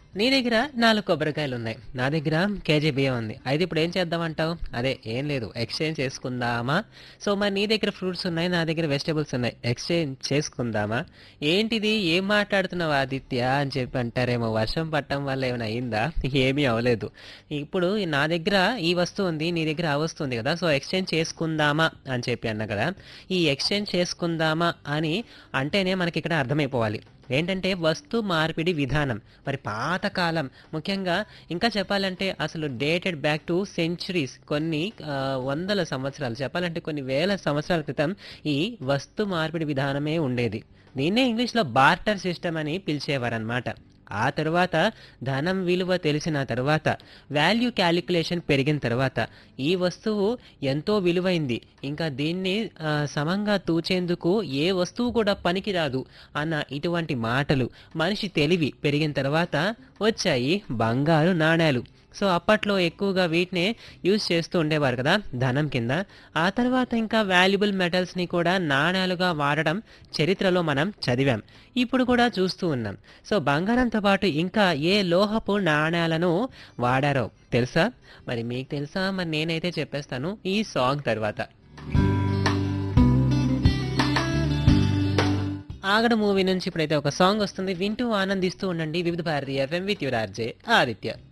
నీ దగ్గర నాలుగు కొబ్బరికాయలు ఉన్నాయి నా దగ్గర కేజీ బియ్యం ఉంది అయితే ఇప్పుడు ఏం చేద్దామంటావు అదే ఏం లేదు ఎక్స్చేంజ్ చేసుకుందామా సో మరి నీ దగ్గర ఫ్రూట్స్ ఉన్నాయి నా దగ్గర వెజిటేబుల్స్ ఉన్నాయి ఎక్స్చేంజ్ చేసుకుందామా ఏంటిది ఏం మాట్లాడుతున్నావు ఆదిత్య అని చెప్పి అంటారేమో వర్షం పట్టడం వల్ల ఏమైనా అయిందా ఏమీ అవ్వలేదు ఇప్పుడు నా దగ్గర ఈ వస్తువు ఉంది నీ దగ్గర ఆ వస్తువు ఉంది కదా సో ఎక్స్చేంజ్ చేసుకుందామా అని చెప్పి అన్నా కదా ఈ ఎక్స్చేంజ్ చేసుకుందామా అని అంటేనే మనకి ఇక్కడ అర్థమైపోవాలి ఏంటంటే వస్తు మార్పిడి విధానం మరి పాతకాలం ముఖ్యంగా ఇంకా చెప్పాలంటే అసలు డేటెడ్ బ్యాక్ టు సెంచురీస్ కొన్ని ఆ, వందల సంవత్సరాలు చెప్పాలంటే కొన్ని వేల సంవత్సరాల క్రితం ఈ వస్తు మార్పిడి విధానమే ఉండేది దీన్నే ఇంగ్లీష్లో బార్టర్ సిస్టమ్ అని పిలిచేవారనమాట ఆ తర్వాత ధనం విలువ తెలిసిన తర్వాత వాల్యూ క్యాలిక్యులేషన్ పెరిగిన తర్వాత ఈ వస్తువు ఎంతో విలువైంది ఇంకా దీన్ని ఆ, సమంగా తూచేందుకు ఏ వస్తువు కూడా పనికిరాదు అన్న ఇటువంటి మాటలు మనిషి తెలివి పెరిగిన తర్వాత వచ్చాయి బంగారు నాణేలు సో అప్పట్లో ఎక్కువగా వీటినే యూజ్ చేస్తూ ఉండేవారు కదా ధనం కింద ఆ తర్వాత ఇంకా వాల్యుబుల్ మెటల్స్ని కూడా నాణ్యాలుగా వాడడం చరిత్రలో మనం చదివాం ఇప్పుడు కూడా చూస్తూ ఉన్నాం సో బంగారంతో పాటు ఇంకా ఏ లోహపు నాణ్యాలను వాడారో తెలుసా మరి మీకు తెలుసా మరి నేనైతే చెప్పేస్తాను ఈ సాంగ్ తర్వాత ఆగడ మూవీ నుంచి ఇప్పుడైతే ఒక సాంగ్ వస్తుంది వింటూ ఆనందిస్తూ ఉండండి Vividh Bharati F M with your R J Aditya